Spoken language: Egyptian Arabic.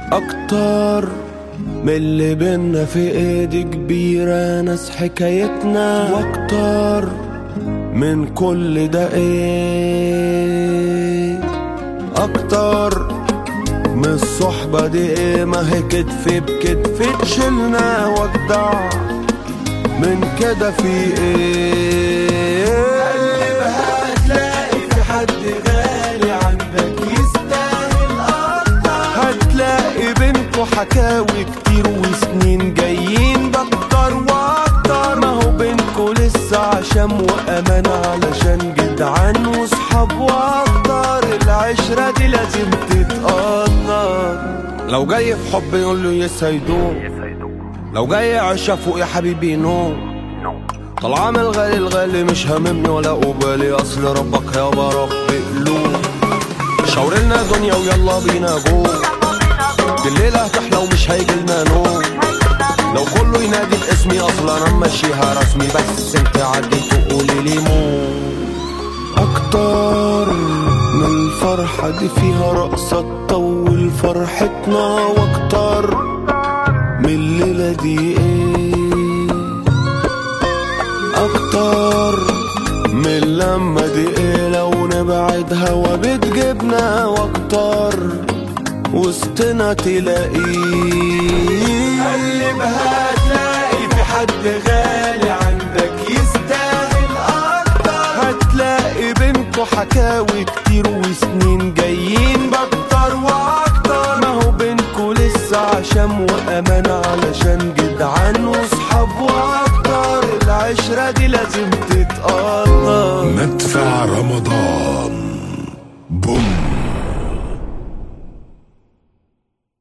اكتر من اللي بينا في ايدي كبيرة ناس حكايتنا واكتر من كل ده ايه اكتر من الصحبة دي ايه ما هي كتف بكتف تشيلنا ودع من كده في ايه قلبها هتلاقي في حد غالي عندك يستاهل اكتر هتلاقي بينكوا حكاوي كتير وسنين جايين بكتر واكتر ما هو بينكوا لسه عشم وامان علشان جدعان وصحاب واكتر العشرة دي لازم تتقدر لو جاي في حب يقول له يسيدوه لو جاي عشا فوق يا حبيبي نو طالعة من الغالي الغالي مش هاممني ولا قبالي اصل ربك يابا رب قلوب شاورلنا دنيا ويلا بينا جو دي الليلة هتحلى ومش هيجيلنا نوم لو كله ينادي باسمي اصلا انا ماشيها رسمي بس انت عدي تقولي لي مو اكتر من الفرحة دي فيها رقصة تطول فرحتنا واكتر من الليلة دي ايه اكتر من لما دي ايه لو نبعد هوا بتجيبنا واكتر وسطنا تلاقيه قلبها تلاقي في حد غالي عندك يستاهل اكتر هتلاقي بينكوا حكاوي كتير وسنين جايين بكتر واكتر ما هو بينكوا لسه عشم وامان علشان جدعان وصحاب واكتر العشرة دي لازم تتقدر مدفع رمضان بوم